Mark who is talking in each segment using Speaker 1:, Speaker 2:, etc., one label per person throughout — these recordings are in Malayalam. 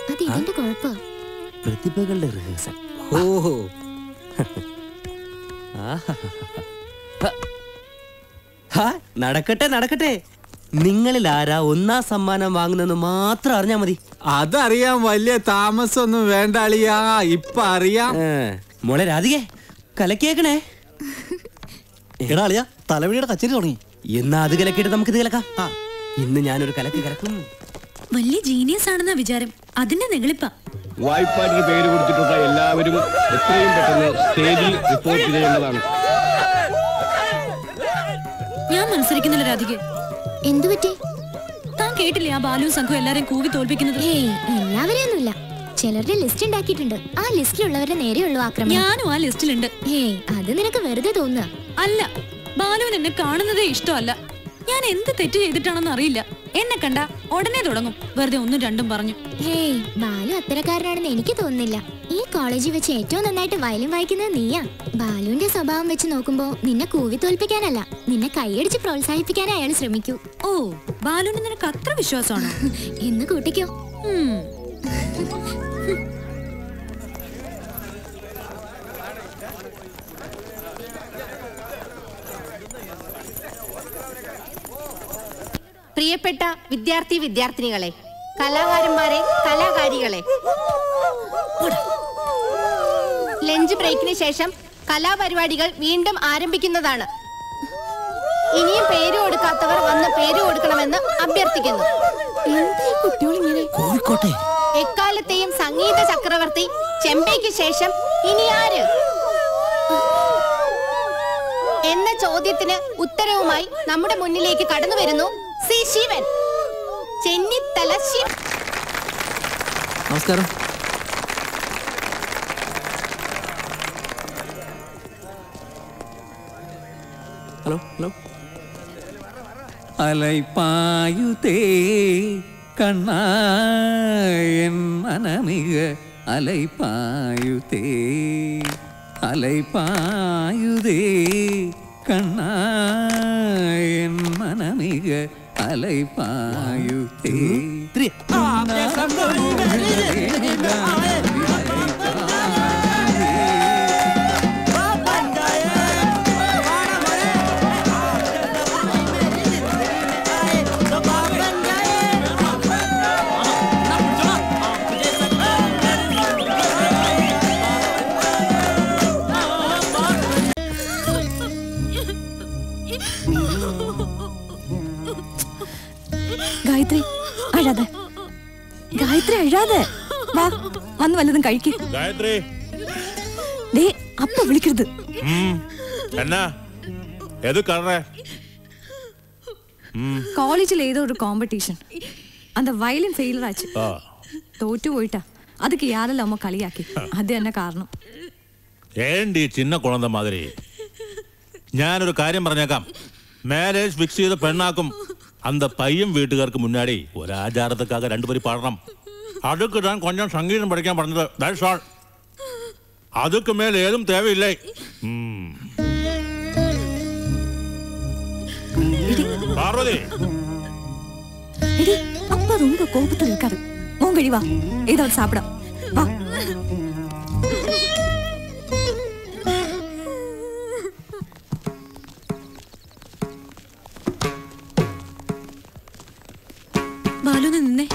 Speaker 1: അത് ഇതിന്റെ കുഴപ്പാ
Speaker 2: പ്രതിഭകളുടെ റിഹേഴ്സൽ
Speaker 3: ഓഹോ
Speaker 2: ഹാ, നടക്കട്ടെ നടക്കട്ടെ നിങ്ങളിൽ ആരാ ഒന്നാം സമ്മാനം വാങ്ങുന്നെന്ന് മാത്രം അറിഞ്ഞാ മതി
Speaker 3: അതറിയാൻ വലിയ താമസമൊന്നും വേണ്ട അളിയാ ഇപ്പൊ അറിയാം
Speaker 2: ഏ, മോളെ രാധികേ കലക്കേക്കണേ
Speaker 4: എടാ അളിയ തലവഴിയുടെ കച്ചേരി തുടങ്ങി
Speaker 2: എന്നാ അത് കലക്കിയിട്ട് നമുക്ക് ഇത് കലക്കാം ഇന്ന് ഞാനൊരു കലക്ക് കലക്കും
Speaker 5: വലിയ ജീനിയസ് ആണെന്ന വിചാരം അതിന്റെ നെളിപ്പ
Speaker 6: വായ്പാട്ടിന് പേര് കൊടുത്തിട്ടുള്ള എല്ലാവരും എത്രയും പെട്ടെന്ന് സ്റ്റേജിൽ റിപ്പോർട്ട് ചെയ്യേണ്ടതാണ്
Speaker 5: ഞാൻ മത്സരിക്കുന്നില്ല രാധിക
Speaker 1: എന്തു പറ്റി
Speaker 5: താൻ കേട്ടില്ലേ ആ ബാലുവും സംഘവും എല്ലാരെയും കൂവി തോൽപ്പിക്കുന്നത്
Speaker 1: ഏയ് എല്ലാവരെയൊന്നുമില്ല ചിലരുടെ ലിസ്റ്റ് ഉണ്ടാക്കിയിട്ടുണ്ട് ആ ലിസ്റ്റിലുള്ളവരുടെ നേരെയുള്ളൂ ആക്രമണം
Speaker 5: ഞാനും ആ ലിസ്റ്റിലുണ്ട്
Speaker 1: ഏയ് അത് നിനക്ക് വെറുതെ തോന്നുക
Speaker 5: അല്ല ബാലുവിന് എന്നെ കാണുന്നതേ ഇഷ്ടമല്ല ഞാൻ എന്ത് തെറ്റ് ചെയ്തിട്ടാണെന്ന് അറിയില്ല എന്നെ കണ്ട ഉടനെ തുടങ്ങും വെറുതെ ഒന്നും രണ്ടും പറഞ്ഞു
Speaker 1: ഹേയ് ബാലു അത്തരക്കാരനാണെന്ന് എനിക്ക് തോന്നുന്നില്ല ഈ കോളേജിൽ വെച്ച് ഏറ്റവും നന്നായിട്ട് വയലിൻ വായിക്കുന്നത് നീയാ ബാലുവിന്റെ സ്വഭാവം വെച്ച് നോക്കുമ്പോ നിന്നെ കൂവി തോൽപ്പിക്കാനല്ല നിന്നെ കൈയടിച്ച് പ്രോത്സാഹിപ്പിക്കാനേ അയാൾ ശ്രമിക്കൂ
Speaker 5: ഓ ബാലുവിന് നിനക്ക് അത്ര വിശ്വാസമാണോ
Speaker 1: എന്ന് കൂട്ടിക്കോ
Speaker 5: ഉം.
Speaker 7: പ്രിയപ്പെട്ട വിദ്യാർത്ഥി വിദ്യാർത്ഥിനികളെ കലാകാരന്മാരെ കലാകാരികളെ ലഞ്ച് ബ്രേക്കിന് ശേഷം കലാപരിപാടികൾ വീണ്ടും ആരംഭിക്കുന്നതാണ് ഇനിയും പേര് കൊടുക്കാത്തവർ വന്ന് പേര് കൊടുക്കണമെന്ന് അഭ്യർത്ഥിക്കുന്നു
Speaker 4: കോഴിക്കോട്ടെ
Speaker 7: എക്കാലത്തെയും സംഗീത ചക്രവർത്തി ചെമ്പൈക്ക് ശേഷം ഇനി ആര് എന്ന ചോദ്യത്തിന് ഉത്തരവുമായി നമ്മുടെ മുന്നിലേക്ക് കടന്നു വരുന്നു സി ശിവൻ ചെന്നിത്തല ശിവ
Speaker 4: നമസ്കാരം ഹലോ ഹലോ
Speaker 8: அலைப்பாயுதே கண்ணா என் மனமிக அலைப்பாயுதே அலைப்பாயுதே கண்ணா என் மனமிக அலைப்பாயுதே
Speaker 2: ത്രീ.
Speaker 9: ഗായത്രി അഴാതെ ഗായത്രി അഴാതെ വാ വന്ന് വല്ലതും കഴിക്ക്
Speaker 10: ഗായത്രി
Speaker 9: ദേ അപ്പ വിളിക്കരുത്
Speaker 10: ம் என்ன எது கர்ற
Speaker 9: കോളേജിൽ ഏതോ ഒരു കോമ്പറ്റീഷൻ அந்த வயலின் ஃபெயிலர் ஆச்சு
Speaker 10: ஆ
Speaker 9: തോറ്റു പോയിട്ടാ அதுக்கு யாரெல்லாம் அம்மா களியாக்கி அது என்ன காரணம்
Speaker 10: ഏണ്ടി ചിന്ന കുഴന്ത മാതിരി ഞാനൊരു കാര്യം പറഞ്ഞേക്കാം മാരേജ് ഫിക്സ് ചെയ്ത പെണ്ണാക്കും அந்த പയ്യൻ വീട്ടുകാർക്ക് മുന്നാടി ഒരാചാരത്തുക്കാക രണ്ടുപേരും പാടണം അതുക്ക് ഞാൻ കൊഞ്ചം സംഗീതം പഠിക്കാൻ പറഞ്ഞത് ദാറ്റ്സ് ഓൾ അതുക്ക് മേൽ ഏതും തേവയില്ലേ ഉം. പാർവതി
Speaker 9: எடி அப்பா ரொம்ப கோபத்துல இருக்காரு உன் கழி வா ஏதாவது சாப்பிட வா
Speaker 5: ബാലു ഒന്ന് നിന്നേ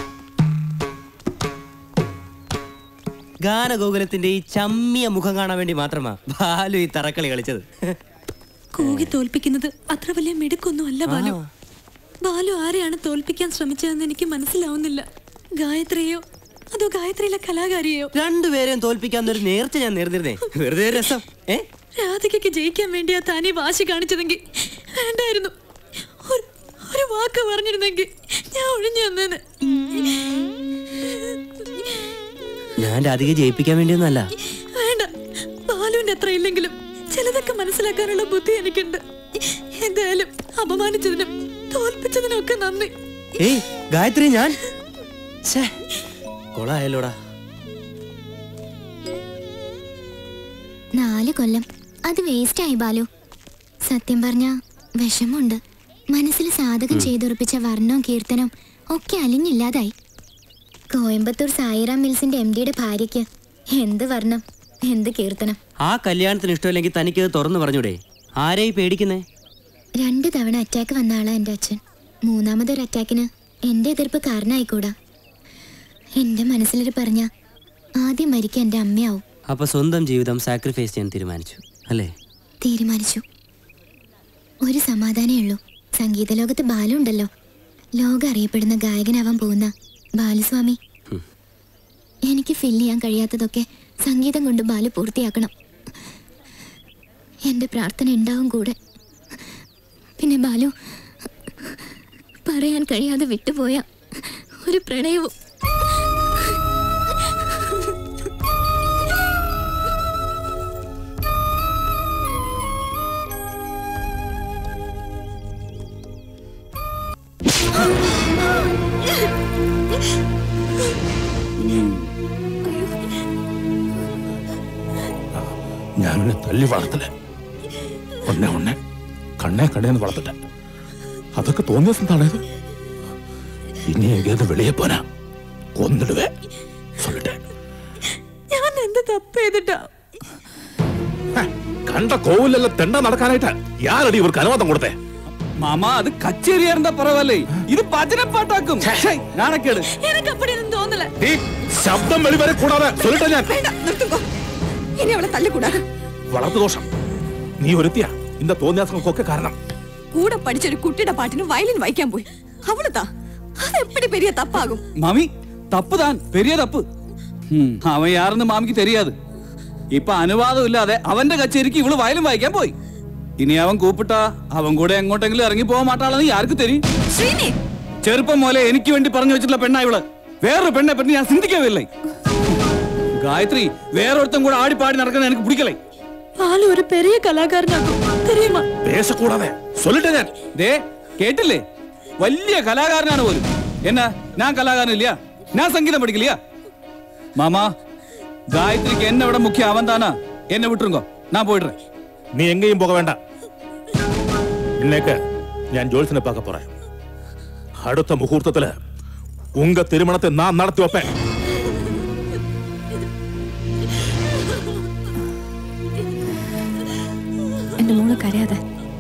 Speaker 2: ഗാനഗോകുലത്തിന്റെ ഈ ചമ്മിയ മുഖം കാണാൻ വേണ്ടി മാത്രമാ ബാലു ഈ തറക്കളി കളിച്ചത്
Speaker 5: കൂകി തോൽപ്പിക്കുന്നത് അത്ര വലിയ മിടുക്കൊന്നും അല്ല ബാലു ബാലു ആരെയാണ് തോൽപ്പിക്കാൻ ശ്രമിച്ചതെന്ന് എനിക്ക് മനസ്സിലാവുന്നില്ല ഗായത്രിയോ അതോ ഗായത്രിയിലെ കലാകാരിയോ
Speaker 2: രണ്ടുപേരെയും തോൽപ്പിക്കാൻ ഒരു നേർച്ച ഞാൻ നേർന്നിരുന്നേ വെറുതെ ഒരു രസം ഏ
Speaker 5: രാധികയ്ക്ക് ജയിക്കാൻ വേണ്ടിയാ താനീ വാശി കാണിച്ചതെങ്കിൽ വേണ്ടായിരുന്നു ഒരു- ഒരു വാക്ക് പറഞ്ഞിരുന്നെങ്കിൽ ഞാൻ ഒഴിഞ്ഞു തന്നേന്
Speaker 2: ഞാൻ രാധികയെ ജയിപ്പിക്കാൻ വേണ്ടിയൊന്നല്ല
Speaker 5: വേണ്ട ബാലുവിന്റെ അത്ര ഇല്ലെങ്കിലും ചിലതൊക്കെ മനസ്സിലാക്കാനുള്ള ബുദ്ധി എനിക്കുണ്ട് എന്തായാലും അപമാനിച്ചതിനും തോൽപ്പിച്ചതിനും ഒക്കെ നന്ദി
Speaker 2: ഏയ് ഗായത്രി ഞാൻ ഛേ, കൊളായല്ലോടാ
Speaker 1: നാല് കൊല്ലം അത് വേസ്റ്റ് ആയി ബാലു സത്യം പറഞ്ഞ വിഷമുണ്ട് മനസ്സിൽ സാധകം ചെയ്തുറപ്പിച്ച വർണ്ണവും കീർത്തനവും ഒക്കെ അലിഞ്ഞില്ലാതായി കോയമ്പത്തൂർ സായിറാം മിൽസിന്റെ എം ഡിയുടെ ഭാര്യയ്ക്ക് എന്ത് വർണ്ണം എന്ത് കീർത്തനം
Speaker 2: ആ കല്യാണത്തിന് ഇഷ്ടമില്ലെങ്കിൽ തനിക്കത് തുറന്നു പറഞ്ഞൂടെ ആരെയും പേടിക്കുന്നേ
Speaker 1: രണ്ട് തവണ അറ്റാക്ക് വന്ന ആളാ എൻ്റെ അച്ഛൻ മൂന്നാമതൊരു അറ്റാക്കിന് എൻ്റെ എതിർപ്പ് കാരണമായിക്കൂടാ എൻ്റെ മനസ്സിലൊരു പറഞ്ഞ ആദ്യം മരിക്കാൻ എൻ്റെ അമ്മയാവും
Speaker 2: അപ്പൊ സ്വന്തം ജീവിതം സാക്രിഫൈസ് ചെയ്യാൻ തീരുമാനിച്ചു അല്ലേ
Speaker 1: തീരുമാനിച്ചു ഒരു സമാധാനമേ ഉള്ളൂ സംഗീത ലോകത്ത് ബാലു ഉണ്ടല്ലോ ലോകം അറിയപ്പെടുന്ന ഗായകനാവാൻ പോകുന്ന ബാലുസ്വാമി എനിക്ക് ഫില്ല് ചെയ്യാൻ കഴിയാത്തതൊക്കെ സംഗീതം കൊണ്ട് ബാലു പൂർത്തിയാക്കണം എൻ്റെ പ്രാർത്ഥന ഉണ്ടാവും കൂടെ പിന്നെ ബാലു പറയാൻ കഴിയാതെ വിട്ടുപോയ ഒരു പ്രണയവും
Speaker 10: ഞാനെ തല്ലി വളർത്തല ഒന്നെ ഒന്നെ കണ്ണേ കണ്ണേന്ന് വളർത്തട്ടെ അതൊക്കെ തോന്നിയ എന്താണത് ഇനി എങ്കേത് വെളിയെ പോനാ കൊന്നിടുവേ சொல்லிட்டேன்
Speaker 5: ഞാൻ എന്ത് തപ്പ് ചെയ്തിട്ടാ
Speaker 10: കണ്ട കോവിലെല്ലാം തെണ്ട നടക്കാനായിട്ട് യാരടി ഇവർക്ക് അനുവാദം കൊടുത്തേ
Speaker 8: മാമ അത് കച്ചേരിയാ இருந்தா പരവായില്ലേ ഇത് ഭജനപ്പാട്ടാക്കും ഛേ, നാണക്കേട്
Speaker 5: എനിക്ക് അപ്പടിയൊന്നും തോന്നല
Speaker 10: നീ ശബ്ദം വെളിവരെ കൂടാതെ சொல்லிட்டേ ഞാൻ
Speaker 9: വേണ്ട നിർത്തുമ്പോ ഇനി അവളെ തല്ലിക്കൂടാ
Speaker 10: വളർത്തു ദോഷം നീ ഒരുത്തിയ இந்த തോന്നിയാസങ്ങൾക്കൊക്കെ കാരണം
Speaker 9: കൂടെ പഠിച്ചൊരു കുട്ടിയുടെ പാട്ടിന് വയലിൻ വായിക്കാൻ പോയി അവളതാ അത് എപ്പടി പെരിയ തപ്പാകും
Speaker 8: மாமி தப்பு தான் பெரிய தப்பு ம், அவன் யாருன்னு மாமிக்கு தெரியாது இப்ப അനുവാദം ഇല്ലാതെ അവന്റെ കച്ചേരിക്ക് ഇവള് വയലും വായിക്കാൻ പോയി ഇനി അവൻ കൂപ്പിട്ടാ അവൻ കൂടെ എങ്ങോട്ടെങ്കിലും ഇറങ്ങി പോകാൻ മാട്ടാളെന്ന് ആർക്ക് തരും
Speaker 9: ശ്രീനി
Speaker 8: ചെറുപ്പം പോലെ എനിക്ക് വേണ്ടി പറഞ്ഞു വെച്ചിട്ടുള്ള പെണ്ണാ ഇവള് വേറൊരു പെണ്ണെ പറ്റി ഞാൻ ചിന്തിക്കവില്ലേ ഗായത്രി വേറൊരുത്തം കൂടെ ആടിപ്പാടി നടക്കുന്ന എനിക്ക് പിടിക്കലേ
Speaker 5: ബാലു ഒരു പെരിയ കലാകാരനാകും തെരിയുമാ
Speaker 10: പേശക്കൂടാതെ சொல்லிட்டே ഞാൻ
Speaker 8: ദേ കേട്ടില്ലേ വലിയ കലാകാരനാണ് പോലും എന്നാ ഞാൻ കലാകാരൻ ഇല്ല ഞാൻ സംഗീതം പഠിക്കില്ല മാമാ ഗായത്രിക്ക് എന്നെ ഇവിടെ മുഖ്യ അവൻ താനാ എന്നെ വിട്ടുരുങ്കോ ഞാൻ പോയിடுறேன்
Speaker 10: நீ எங்கேயும் போக வேண்டாம் இன்னைக்கு ഞാൻ ജോത്സനെ பார்க்க போறேன் അടുത്ത മുഹൂർത്തത്തില് ഉങ്ക തിരുമണത്തെ നാം നടത്തി വെപ്പേൻ
Speaker 9: എന്റെ മോള് കരയാതെ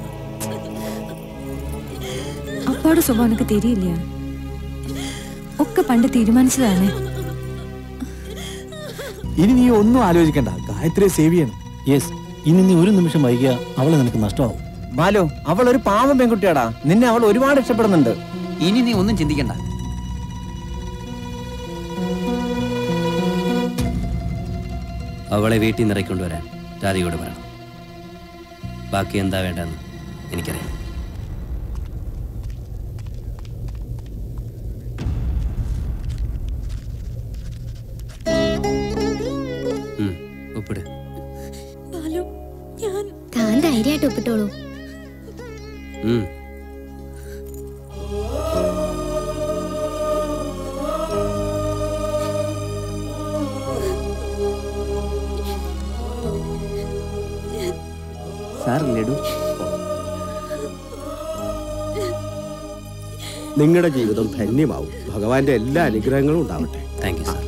Speaker 9: അപ്പാടെ സ്വഭാവം എനിക്ക് തിരിയില്ല ഒക്കെ പണ്ട് തീരുമാനിച്ചതാണ്
Speaker 4: ഇനി നീ ഒന്നും ആലോചിക്കണ്ട ഗായത്രിയെ സേവ് ചെയ്യണം യെസ് ഇനി നീ ഒരു നിമിഷം വൈകിയ അവളെ നിനക്ക് നഷ്ടമാവും
Speaker 11: ബാലു അവൾ ഒരു പാവം പെൺകുട്ടിയാടാ നിന്നെ അവൾ ഒരുപാട് ഇഷ്ടപ്പെടുന്നുണ്ട്
Speaker 12: ഇനി നീ ഒന്നും ചിന്തിക്കണ്ട
Speaker 2: അവളെ വീട്ടിൽ നിന്ന് ഇറക്കൊണ്ടുവരാൻ രാധികയോട് പറയണം ബാക്കി എന്താ വേണ്ടെന്ന് എനിക്കറിയാം ഉം, ഒപ്പിട്
Speaker 5: ബാലു ഞാൻ
Speaker 1: താൻ ധൈര്യമായിട്ട് ഒപ്പിട്ടോളൂ
Speaker 2: ഉം.
Speaker 11: സാർ ലഡു
Speaker 13: നിങ്ങളുടെ ജീവിതം ധന്യമാവും ഭഗവാന്റെ എല്ലാ അനുഗ്രഹങ്ങളും ഉണ്ടാവട്ടെ
Speaker 2: താങ്ക് യു സാർ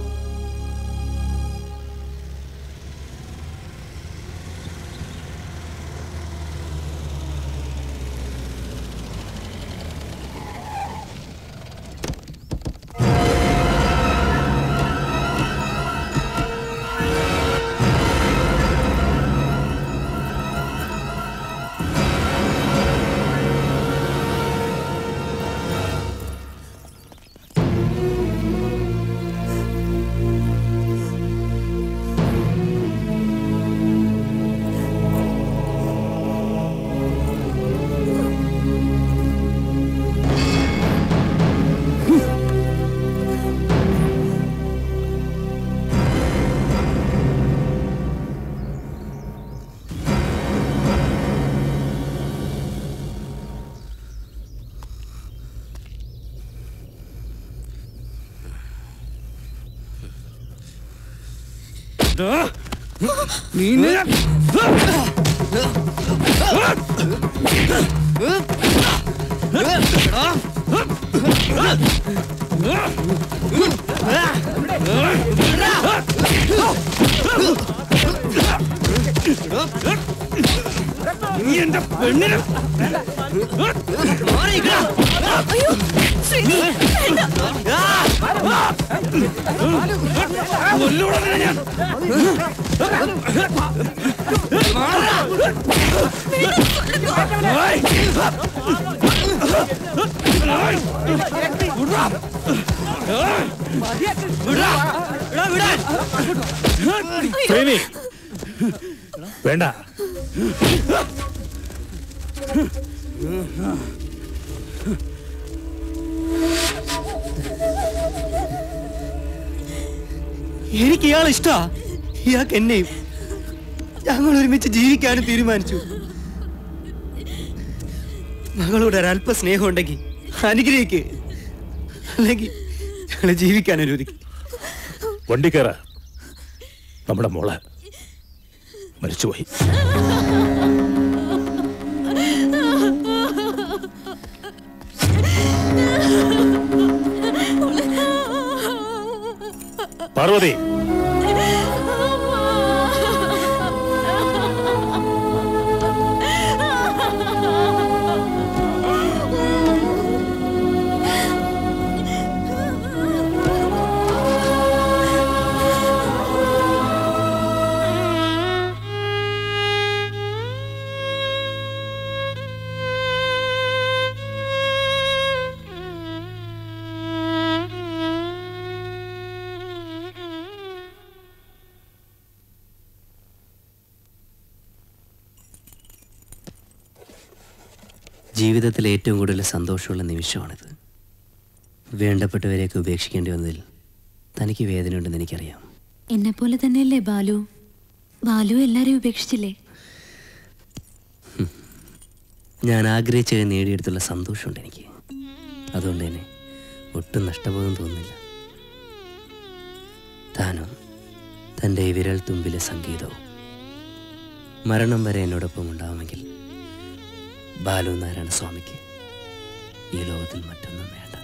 Speaker 12: നീ എന്റെ പെണ്ണിനെ കൊല്ലൂടാ നിന്നെ ഞാൻ
Speaker 10: ശ്രീനി വേണ്ട
Speaker 2: എനിക്ക് ഇയാൾ ഇഷ്ടാ ഇയാൾക്ക് എന്നെയും ഞങ്ങൾ ഒരുമിച്ച് ജീവിക്കാനും തീരുമാനിച്ചു മകളോട് ഒരല്പ സ്നേഹം ഉണ്ടെങ്കിൽ അനുഗ്രഹിക്ക് അല്ലെങ്കിൽ ഞങ്ങളെ ജീവിക്കാൻ അനുവദിക്കും
Speaker 10: വണ്ടി കയറ നമ്മുടെ മോള് മരിച്ചുപോയി പാർവതി
Speaker 2: ജീവിതത്തിൽ ഏറ്റവും കൂടുതൽ സന്തോഷമുള്ള നിമിഷമാണിത് വേണ്ടപ്പെട്ടവരെയൊക്കെ ഉപേക്ഷിക്കേണ്ടി വന്നതിൽ തനിക്ക് വേദനയുണ്ടെന്ന് എനിക്കറിയാം
Speaker 5: എന്നെ പോലെ തന്നെയല്ലേ ബാലു ബാലു എല്ലാരെയും ഉപേക്ഷിച്ചില്ലേ
Speaker 2: ഞാൻ ആഗ്രഹിച്ചത് നേടിയെടുത്തുള്ള സന്തോഷമുണ്ട് എനിക്ക് അതുകൊണ്ട് തന്നെ ഒട്ടും നഷ്ടബോധം തോന്നുന്നില്ല താനും തൻ്റെ ഈ വിരൽ തുമ്പിലെ സംഗീതവും മരണം വരെ എന്നോടൊപ്പം ഉണ്ടാവുമെങ്കിൽ ബാലു നാരായണ സ്വാമിക്ക് ഈ ലോകത്തിൽ മറ്റൊന്നും വേണ്ട